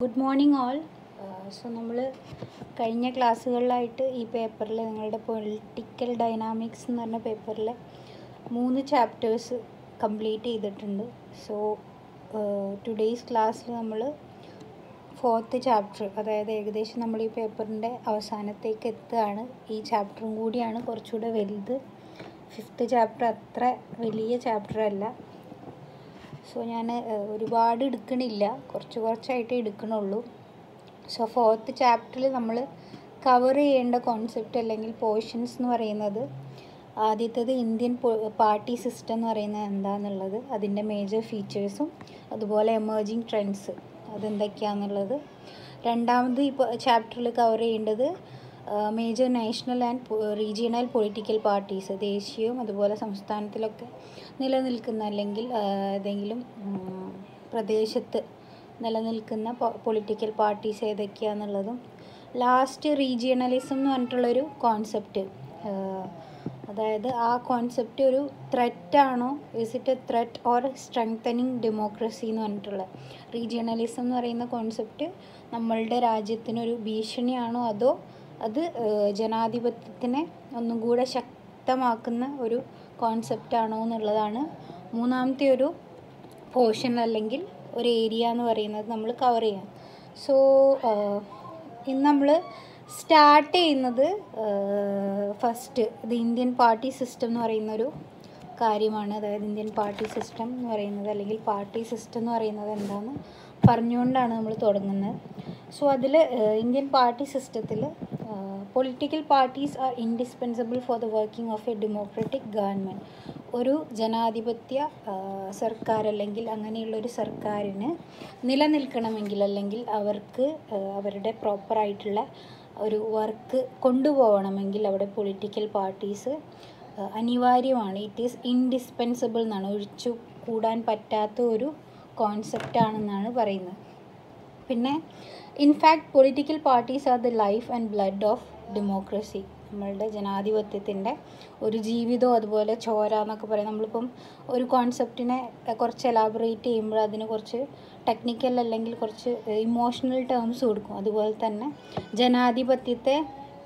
Good morning all so നമ്മൾ കഴിഞ്ഞ ക്ലാസ്സുകളിലായിട്ട് ഈ പേപ്പറിൽ നിങ്ങളുടെ പൊളിറ്റിക്കൽ ഡൈനാമിക്സ് എന്ന് പറഞ്ഞ പേപ്പറിൽ മൂന്ന് ചാപ്റ്റേഴ്സ് കംപ്ലീറ്റ് ചെയ്തിട്ടുണ്ട് സോ ടുഡേയ്സ് ക്ലാസ്സിൽ നമ്മൾ ഫോർത്ത് ചാപ്റ്റർ അതായത് ഏകദേശം നമ്മൾ ഈ പേപ്പറിൻ്റെ അവസാനത്തേക്ക് എത്തുകയാണ് ഈ ചാപ്റ്ററും കൂടിയാണ് കുറച്ചുകൂടെ വലുത് ഫിഫ്ത്ത് ചാപ്റ്റർ അത്ര വലിയ ചാപ്റ്റർ അല്ല സോ ഞാൻ ഒരുപാട് എടുക്കണില്ല കുറച്ച് കുറച്ചായിട്ടേ എടുക്കണുള്ളൂ സോ ഫോർത്ത് ചാപ്റ്ററിൽ നമ്മൾ കവർ ചെയ്യേണ്ട കോൺസെപ്റ്റ് അല്ലെങ്കിൽ പോർഷൻസ് എന്ന് പറയുന്നത് ആദ്യത്തേത് ഇന്ത്യൻ പാർട്ടി സിസ്റ്റം എന്ന് പറയുന്നത് എന്താണെന്നുള്ളത് അതിൻ്റെ മേജർ ഫീച്ചേഴ്സും അതുപോലെ എമേർജിങ് ട്രെൻഡ്സ് അതെന്തൊക്കെയാണെന്നുള്ളത് രണ്ടാമത് ഈ ചാപ്റ്ററിൽ കവർ ചെയ്യേണ്ടത് major national and regional political parties ദേശീയവും അതുപോലെ സംസ്ഥാനത്തിലൊക്കെ നിലനിൽക്കുന്ന അല്ലെങ്കിൽ ഏതെങ്കിലും പ്രദേശത്ത് നിലനിൽക്കുന്ന പൊളിറ്റിക്കൽ പാർട്ടീസ് ഏതൊക്കെയാണെന്നുള്ളതും ലാസ്റ്റ് റീജിയണലിസം എന്ന് പറഞ്ഞിട്ടുള്ളൊരു കോൺസെപ്റ്റ് അതായത് ആ കോൺസെപ്റ്റ് ഒരു ത്രെറ്റാണോ is it a threat or strengthening democracy എന്ന് പറഞ്ഞിട്ടുള്ള റീജിയണലിസം എന്ന് പറയുന്ന കോൺസെപ്റ്റ് നമ്മളുടെ രാജ്യത്തിനൊരു ഭീഷണിയാണോ അതോ അത് ജനാധിപത്യത്തിനെ ഒന്നും കൂടെ ശക്തമാക്കുന്ന ഒരു കോൺസെപ്റ്റ് ആണോ എന്നുള്ളതാണ് മൂന്നാമത്തെ ഒരു പോർഷൻ അല്ലെങ്കിൽ ഒരു ഏരിയ എന്ന് പറയുന്നത് നമ്മൾ കവർ ചെയ്യാം സോ ഇന്ന് നമ്മൾ സ്റ്റാർട്ട് ചെയ്യുന്നത് ഫസ്റ്റ് ഇത് ഇന്ത്യൻ പാർട്ടി സിസ്റ്റം എന്ന് പറയുന്നൊരു കാര്യമാണ് അതായത് ഇന്ത്യൻ പാർട്ടി സിസ്റ്റം എന്ന് പറയുന്നത് അല്ലെങ്കിൽ പാർട്ടി സിസ്റ്റം എന്ന് പറയുന്നത് എന്താണെന്ന് പറഞ്ഞുകൊണ്ടാണ് നമ്മൾ തുടങ്ങുന്നത് സോ അതിൽ ഇന്ത്യൻ പാർട്ടി സിസ്റ്റത്തിൽ political parties are indispensable for the working of a democratic government ഒരു ജനാധിപത്യ സർക്കാർ അല്ലെങ്കിൽ അങ്ങനെയുള്ളൊരു സർക്കാരിന് നിലനിൽക്കണമെങ്കിൽ അല്ലെങ്കിൽ അവർക്ക് അവരുടെ പ്രോപ്പറായിട്ടുള്ള ഒരു വർക്ക് കൊണ്ടുപോകണമെങ്കിൽ അവിടെ പൊളിറ്റിക്കൽ പാർട്ടീസ് അനിവാര്യമാണ് ഇറ്റ് ഈസ് ഇൻഡിസ്പെൻസിബിൾ എന്നാണ് ഒഴിച്ചു കൂടാൻ പറ്റാത്ത ഒരു കോൺസെപ്റ്റാണെന്നാണ് പറയുന്നത് പിന്നെ in fact political parties are the life and blood of democracy നമ്മളുടെ ജനാധിപത്യത്തിൻ്റെ ഒരു ജീവിതവും അതുപോലെ ചോര എന്നൊക്കെ പറയും നമ്മളിപ്പം ഒരു കോൺസെപ്റ്റിനെ കുറച്ച് എലാബറേറ്റ് ചെയ്യുമ്പോൾ അതിന് കുറച്ച് ടെക്നിക്കൽ അല്ലെങ്കിൽ കുറച്ച് ഇമോഷണൽ ടേംസ് കൊടുക്കും അതുപോലെ തന്നെ ജനാധിപത്യത്തെ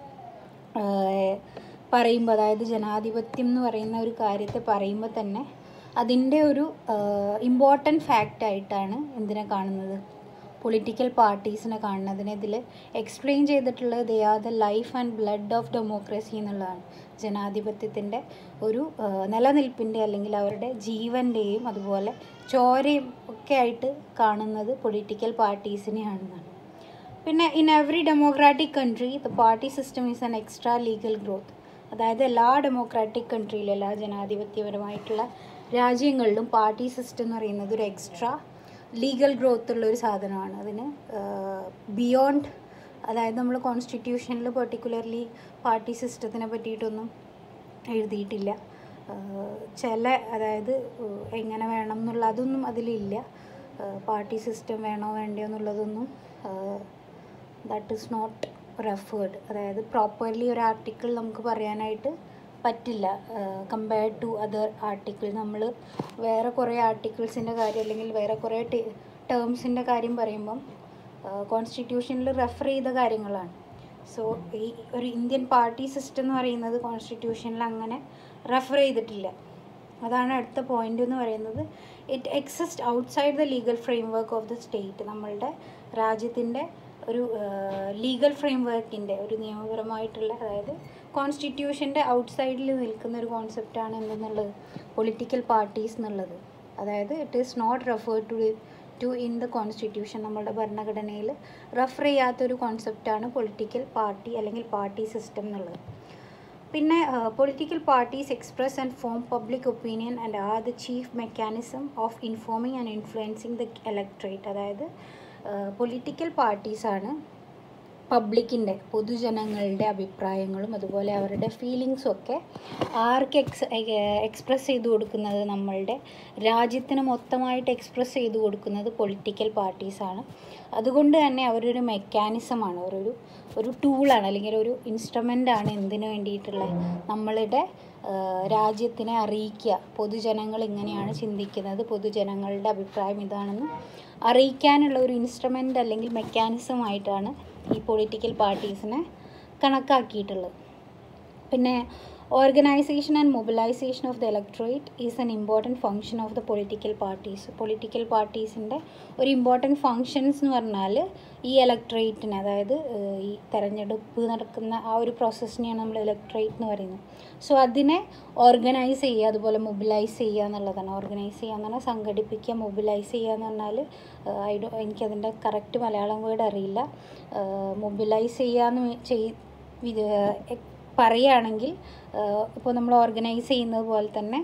പറയുമ്പോൾ അതായത് ജനാധിപത്യം എന്ന് പറയുന്ന ഒരു കാര്യത്തെ പറയുമ്പോൾ തന്നെ അതിൻ്റെ ഒരു ഇമ്പോർട്ടൻറ്റ് ഫാക്റ്റായിട്ടാണ് എന്തിനെ കാണുന്നത് പൊളിറ്റിക്കൽ പാർട്ടീസിനെ കാണുന്നതിന് ഇതിൽ എക്സ്പ്ലെയിൻ ചെയ്തിട്ടുള്ളത് they are the life and blood of democracy എന്നുള്ളതാണ് ജനാധിപത്യത്തിൻ്റെ ഒരു നിലനിൽപ്പിൻ്റെ അല്ലെങ്കിൽ അവരുടെ ജീവൻ്റെയും അതുപോലെ ചോരയും ഒക്കെ ആയിട്ട് കാണുന്നത് പൊളിറ്റിക്കൽ പാർട്ടീസിനെയാണെന്നാണ് പിന്നെ in every democratic country the party system is an extra legal growth അതായത് എല്ലാ ഡെമോക്രാറ്റിക് കൺട്രിയിലും എല്ലാ ജനാധിപത്യപരമായിട്ടുള്ള രാജ്യങ്ങളിലും പാർട്ടി സിസ്റ്റം എന്ന് പറയുന്നത് ഒരു എക്സ്ട്രാ ലീഗൽ ഗ്രോത്ത് ഉള്ള ഒരു സാധനമാണ് അതിന് ബിയോണ്ട് അതായത് നമ്മൾ കോൺസ്റ്റിറ്റ്യൂഷനിൽ പെർട്ടിക്കുലർലി പാർട്ടി സിസ്റ്റത്തിനെ പറ്റിയിട്ടൊന്നും എഴുതിയിട്ടില്ല ചില അതായത് എങ്ങനെ വേണം എന്നുള്ള അതൊന്നും അതിലില്ല പാർട്ടി സിസ്റ്റം വേണോ വേണ്ടയോ എന്നുള്ളതൊന്നും ദാറ്റ് ഈസ് നോട്ട് റെഫേർഡ് അതായത് പ്രോപ്പർലി ഒരു ആർട്ടിക്കിൾ നമുക്ക് പറയാനായിട്ട് പറ്റില്ല കമ്പയർഡ് ടു അതർ ആർട്ടിക്കിൾ നമ്മൾ വേറെ കുറേ ആർട്ടിക്കിൾസിൻ്റെ കാര്യം അല്ലെങ്കിൽ വേറെ കുറേ ടേംസിൻ്റെ കാര്യം പറയുമ്പം കോൺസ്റ്റിറ്റ്യൂഷനിൽ റെഫർ ചെയ്ത കാര്യങ്ങളാണ് സോ ഈ ഒരു ഇന്ത്യൻ പാർട്ടി സിസ്റ്റം എന്ന് പറയുന്നത് കോൺസ്റ്റിറ്റ്യൂഷനിൽ അങ്ങനെ റെഫർ ചെയ്തിട്ടില്ല അതാണ് അടുത്ത പോയിന്റ് എന്ന് പറയുന്നത് it exist outside the legal framework of the state നമ്മളുടെ രാജ്യത്തിൻ്റെ ഒരു ലീഗൽ ഫ്രെയിം വർക്കിൻ്റെ ഒരു നിയമപരമായിട്ടുള്ള അതായത് കോൺസ്റ്റിറ്റ്യൂഷൻ്റെ ഔട്ട്സൈഡിൽ നിൽക്കുന്ന ഒരു കോൺസെപ്റ്റാണ് എന്തെന്നുള്ളത് പൊളിറ്റിക്കൽ പാർട്ടീസ് എന്നുള്ളത് അതായത് it is not referred to to in the constitution നമ്മളുടെ ഭരണഘടനയിൽ റെഫർ ചെയ്യാത്തൊരു കോൺസെപ്റ്റാണ് പൊളിറ്റിക്കൽ പാർട്ടി അല്ലെങ്കിൽ പാർട്ടി സിസ്റ്റം എന്നുള്ളത് പിന്നെ political parties express and form public opinion and are the chief mechanism of informing and influencing the electorate അതായത് political പാർട്ടീസാണ് പബ്ലിക്കിൻ്റെ പൊതുജനങ്ങളുടെ അഭിപ്രായങ്ങളും അതുപോലെ അവരുടെ ഫീലിങ്സും ഒക്കെ ആർക്ക് എക്സ് എക്സ്പ്രസ് ചെയ്തു കൊടുക്കുന്നത് നമ്മളുടെ രാജ്യത്തിന് മൊത്തമായിട്ട് എക്സ്പ്രസ് ചെയ്തു കൊടുക്കുന്നത് പൊളിറ്റിക്കൽ പാർട്ടീസാണ് അതുകൊണ്ട് തന്നെ അവരൊരു മെക്കാനിസമാണ് അവരൊരു ഒരു ടൂളാണ് അല്ലെങ്കിൽ ഒരു ഇൻസ്ട്രുമെൻ്റാണ് എന്തിനു വേണ്ടിയിട്ടുള്ള നമ്മളുടെ രാജ്യത്തിനെ അറിയിക്കുക പൊതുജനങ്ങൾ ഇങ്ങനെയാണ് ചിന്തിക്കുന്നത് പൊതുജനങ്ങളുടെ അഭിപ്രായം ഇതാണെന്ന് അറിയിക്കാനുള്ള ഒരു ഇൻസ്ട്രുമെൻ്റ് അല്ലെങ്കിൽ മെക്കാനിസം ആയിട്ടാണ് ഈ പൊളിറ്റിക്കൽ പാർട്ടീസിനെ കണക്കാക്കിയിട്ടുള്ളത് പിന്നെ organisation and mobilisation of the electorate is an important function of the political parties political പാർട്ടീസിൻ്റെ ഒരു ഇമ്പോർട്ടൻറ്റ് ഫങ്ഷൻസ് എന്ന് പറഞ്ഞാൽ ഈ ഇലക്ട്രേറ്റിനെ അതായത് ഈ തെരഞ്ഞെടുപ്പ് നടക്കുന്ന ആ ഒരു പ്രോസസ്സിനെയാണ് നമ്മൾ ഇലക്ട്രേറ്റ് എന്ന് പറയുന്നത് സോ അതിനെ ഓർഗനൈസ് ചെയ്യുക അതുപോലെ മൊബിലൈസ് ചെയ്യുക എന്നുള്ളതാണ് ഓർഗനൈസ് ചെയ്യുക എന്ന് പറഞ്ഞാൽ സംഘടിപ്പിക്കുക മൊബിലൈസ് ചെയ്യുക എന്ന് പറഞ്ഞാൽ ഐ ഡോ എനിക്കതിൻ്റെ കറക്റ്റ് മലയാളം വേർഡ് അറിയില്ല മൊബിലൈസ് ചെയ്യുക എന്ന് ചെയ് പറയുകയാണെങ്കിൽ ഇപ്പോൾ നമ്മൾ ഓർഗനൈസ് ചെയ്യുന്നത് പോലെ തന്നെ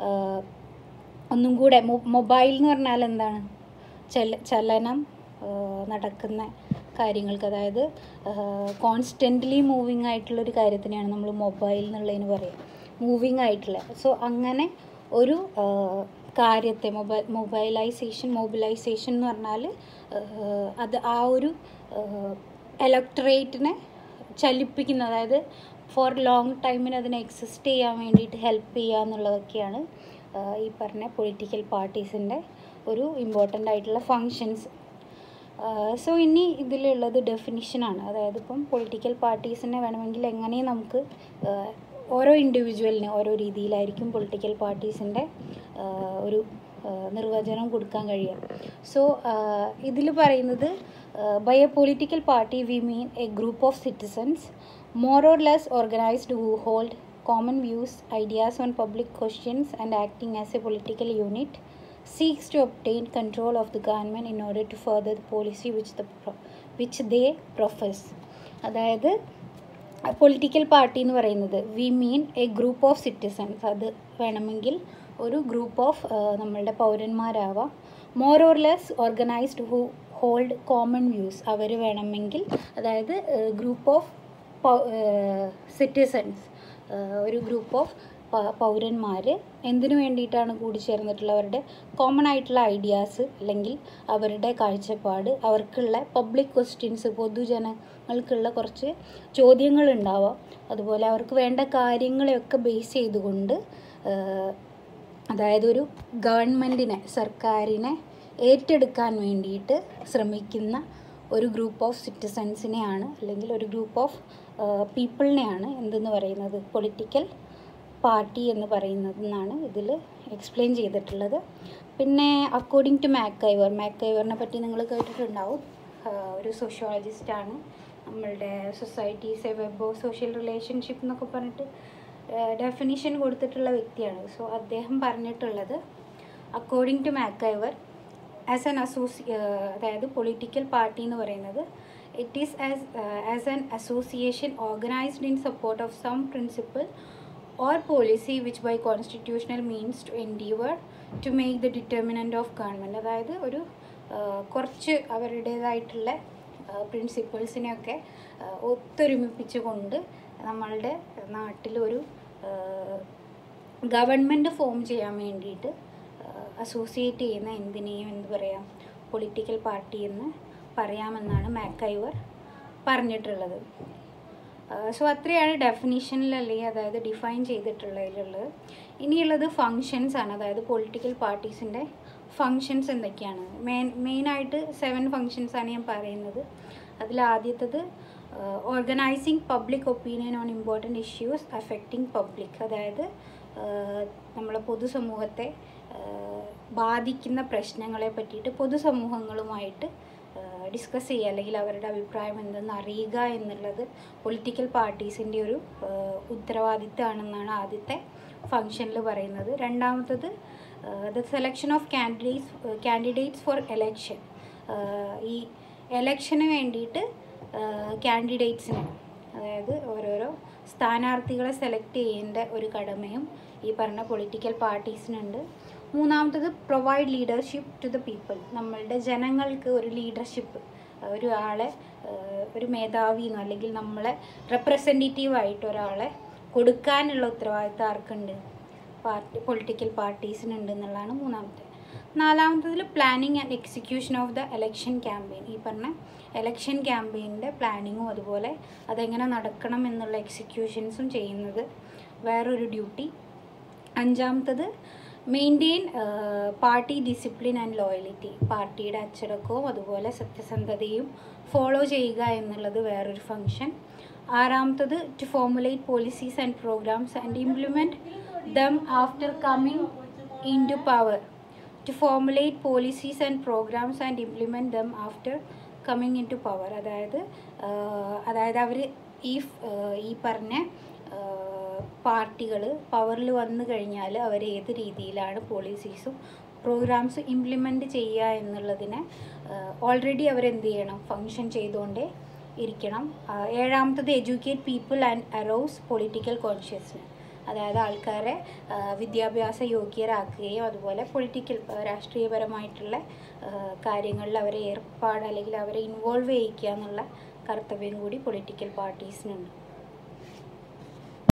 ഒന്നും കൂടെ മൊബൈൽ എന്ന് പറഞ്ഞാൽ എന്താണ് ചല ചലനം നടക്കുന്ന കാര്യങ്ങൾക്ക് അതായത് കോൺസ്റ്റൻ്റ്ലി മൂവിങ് ആയിട്ടുള്ളൊരു കാര്യത്തിനെയാണ് നമ്മൾ മൊബൈൽ എന്നുള്ളതിന് പറയുക മൂവിങ് ആയിട്ടുള്ള സോ അങ്ങനെ ഒരു കാര്യത്തെ മൊബൈൽ മൊബൈലൈസേഷൻ മൊബിലൈസേഷൻ എന്ന് പറഞ്ഞാൽ അത് ആ ഒരു ഇലക്ട്രേറ്റിനെ ചലിപ്പിക്കുന്ന അതായത് ഫോർ ലോങ് ടൈമിന് അതിനെ എക്സിസ്റ്റ് ചെയ്യാൻ വേണ്ടിയിട്ട് ഹെൽപ്പ് ചെയ്യുക എന്നുള്ളതൊക്കെയാണ് ഈ പറഞ്ഞ പൊളിറ്റിക്കൽ പാർട്ടീസിൻ്റെ ഒരു ഇമ്പോർട്ടൻ്റ് ആയിട്ടുള്ള ഫങ്ഷൻസ് സോ ഇനി ഇതിലുള്ളത് ഡെഫിനിഷനാണ് അതായത് ഇപ്പം പൊളിറ്റിക്കൽ പാർട്ടീസിനെ വേണമെങ്കിൽ എങ്ങനെ നമുക്ക് ഓരോ ഇൻഡിവിജ്വലിന് ഓരോ രീതിയിലായിരിക്കും പൊളിറ്റിക്കൽ പാർട്ടീസിൻ്റെ ഒരു നിർവചനം കൊടുക്കാൻ കഴിയുക സോ ഇതിൽ പറയുന്നത് by a political party we mean a group of citizens more or less organized who hold common views, ideas on public questions, and acting as a political unit, seeks to obtain control of the government in order to further the policy which, the, which they profess. അതായത് political party എന്ന് പറയുന്നത് we mean a group of citizens അത് വേണമെങ്കിൽ ഒരു group of നമ്മളുടെ പൗരന്മാരാവാം more or less organised who hold common views അവർ വേണമെങ്കിൽ അതായത് ഗ്രൂപ്പ് ഓഫ് സിറ്റിസൺസ് ഒരു ഗ്രൂപ്പ് ഓഫ് പൗരന്മാർ എന്തിനു വേണ്ടിയിട്ടാണ് കൂടിച്ചേർന്നിട്ടുള്ളവരുടെ കോമൺ ആയിട്ടുള്ള ഐഡിയാസ് അല്ലെങ്കിൽ അവരുടെ കാഴ്ചപ്പാട് അവർക്കുള്ള പബ്ലിക് ക്വസ്റ്റ്യൻസ് പൊതുജനങ്ങൾക്കുള്ള കുറച്ച് ചോദ്യങ്ങൾ ഉണ്ടാവാം അതുപോലെ അവർക്ക് വേണ്ട കാര്യങ്ങളെയൊക്കെ ബേസ് ചെയ്തുകൊണ്ട് അതായത് ഒരു ഗവൺമെൻറ്റിനെ സർക്കാരിനെ ഏറ്റെടുക്കാൻ വേണ്ടിയിട്ട് ശ്രമിക്കുന്ന ഒരു ഗ്രൂപ്പ് ഓഫ് സിറ്റിസൺസിനെയാണ് അല്ലെങ്കിൽ ഒരു ഗ്രൂപ്പ് ഓഫ് പീപ്പിളിനെയാണ് എന്തെന്ന് പറയുന്നത് പൊളിറ്റിക്കൽ പാർട്ടി എന്ന് പറയുന്നത് എന്നാണ് ഇതിൽ എക്സ്പ്ലെയിൻ ചെയ്തിട്ടുള്ളത് പിന്നെ അക്കോർഡിംഗ് ടു മാക്കൈവർ മാക്കൈവറിനെ പറ്റി നിങ്ങൾ കേട്ടിട്ടുണ്ടാവും ഒരു സോഷ്യോളജിസ്റ്റാണ് നമ്മളുടെ societies a web of social relationship എന്നൊക്കെ പറഞ്ഞിട്ട് ഡെഫിനിഷൻ കൊടുത്തിട്ടുള്ള വ്യക്തിയാണ് സോ അദ്ദേഹം പറഞ്ഞിട്ടുള്ളത് according to MacIver as an അസോസി അതായത് പൊളിറ്റിക്കൽ പാർട്ടി എന്ന് പറയുന്നത് it is as as an association organised in support of some principle or policy which by constitutional means to endeavour to make the determinant of government അതായത് ഒരു കുറച്ച് അവരുടേതായിട്ടുള്ള പ്രിൻസിപ്പിൾസിനെയൊക്കെ ഒത്തൊരുമിപ്പിച്ചുകൊണ്ട് നമ്മളുടെ നാട്ടിലൊരു ഗവൺമെൻറ് ഫോം ചെയ്യാൻ വേണ്ടിയിട്ട് അസോസിയേറ്റ് ചെയ്യുന്ന എന്തിനേയും എന്ത് പറയാം പൊളിറ്റിക്കൽ പാർട്ടി എന്ന് പറയാമെന്നാണ് മാക്കൈവർ പറഞ്ഞിട്ടുള്ളത് സോ അത്രയാണ് ഡെഫിനിഷനിൽ അല്ലെങ്കിൽ അതായത് ഡിഫൈൻ ചെയ്തിട്ടുള്ളതിലുള്ളത് ഇനിയുള്ളത് ഫങ്ഷൻസ് ആണ് അതായത് പൊളിറ്റിക്കൽ പാർട്ടീസിൻ്റെ ഫങ്ഷൻസ് എന്തൊക്കെയാണ് മെയിൻ മെയിനായിട്ട് സെവൻ ഫങ്ഷൻസ് ആണ് ഞാൻ പറയുന്നത് അതിൽ ആദ്യത്തത് organising public opinion on important issues affecting public അതായത് നമ്മളെ പൊതുസമൂഹത്തെ ബാധിക്കുന്ന പ്രശ്നങ്ങളെ പറ്റിയിട്ട് പൊതുസമൂഹങ്ങളുമായിട്ട് ഡിസ്കസ് ചെയ്യുക അല്ലെങ്കിൽ അവരുടെ അഭിപ്രായം എന്തെന്ന് അറിയുക എന്നുള്ളത് പൊളിറ്റിക്കൽ പാർട്ടീസിൻ്റെ ഒരു ഉത്തരവാദിത്തമാണെന്നാണ് ആദ്യത്തെ ഫങ്ഷനിൽ പറയുന്നത് രണ്ടാമത്തത് the selection of candidates candidates for election ഈ എലക്ഷന് വേണ്ടിയിട്ട് കാൻഡിഡേറ്റ്സിനെ അതായത് ഓരോരോ സ്ഥാനാർത്ഥികളെ സെലക്ട് ചെയ്യേണ്ട ഒരു കടമയും ഈ പറഞ്ഞ പൊളിറ്റിക്കൽ പാർട്ടീസിനുണ്ട് മൂന്നാമത്തത് provide leadership to the people നമ്മളുടെ ജനങ്ങൾക്ക് ഒരു ലീഡർഷിപ്പ് ഒരു ആളെ ഒരു മേധാവിന്നോ അല്ലെങ്കിൽ നമ്മളെ റെപ്രസെൻറ്റേറ്റീവ് ആയിട്ട് ഒരാളെ കൊടുക്കാനുള്ള ഉത്തരവാദിത്തം ആർക്കുണ്ട് പാർട്ടി പൊളിറ്റിക്കൽ പാർട്ടീസിനുണ്ട് എന്നുള്ളതാണ് മൂന്നാമത്തെ നാലാമത്തതിൽ planning and execution of the election campaign ഈ പറഞ്ഞ എലക്ഷൻ ക്യാമ്പയിൻ്റെ പ്ലാനിങ്ങും അതുപോലെ അതെങ്ങനെ നടക്കണം എന്നുള്ള എക്സിക്യൂഷൻസും ചെയ്യുന്നത് വേറൊരു ഡ്യൂട്ടി അഞ്ചാമത്തത് maintain party discipline and loyalty പാർട്ടിയുടെ അച്ചടക്കവും അതുപോലെ സത്യസന്ധതയും ഫോളോ ചെയ്യുക എന്നുള്ളത് വേറൊരു ഫങ്ഷൻ ആറാമത്തത് to formulate policies and programmes and implement them after coming into power to formulate policies and programmes and implement them after coming into power അതായത് അതായത് അവർ ഈ ഈ പറഞ്ഞ പാർട്ടികൾ പവറിൽ വന്നു കഴിഞ്ഞാൽ അവർ ഏത് രീതിയിലാണ് പോളിസീസും പ്രോഗ്രാംസും ഇംപ്ലിമെൻറ്റ് ചെയ്യുക എന്നുള്ളതിനെ ഓൾറെഡി അവരെന്ത് ചെയ്യണം ഫങ്ഷൻ ചെയ്തുകൊണ്ടേ ഇരിക്കണം ഏഴാമത്തത് educate people and arouse political consciousness അതായത് ആൾക്കാരെ വിദ്യാഭ്യാസ യോഗ്യരാക്കുകയും അതുപോലെ പൊളിറ്റിക്കൽ രാഷ്ട്രീയപരമായിട്ടുള്ള കാര്യങ്ങളിൽ അവരെ ഏർപ്പാട് അല്ലെങ്കിൽ അവരെ ഇൻവോൾവ് ചെയ്യിക്കുക എന്നുള്ള കർത്തവ്യം കൂടി പൊളിറ്റിക്കൽ പാർട്ടീസിനുണ്ട്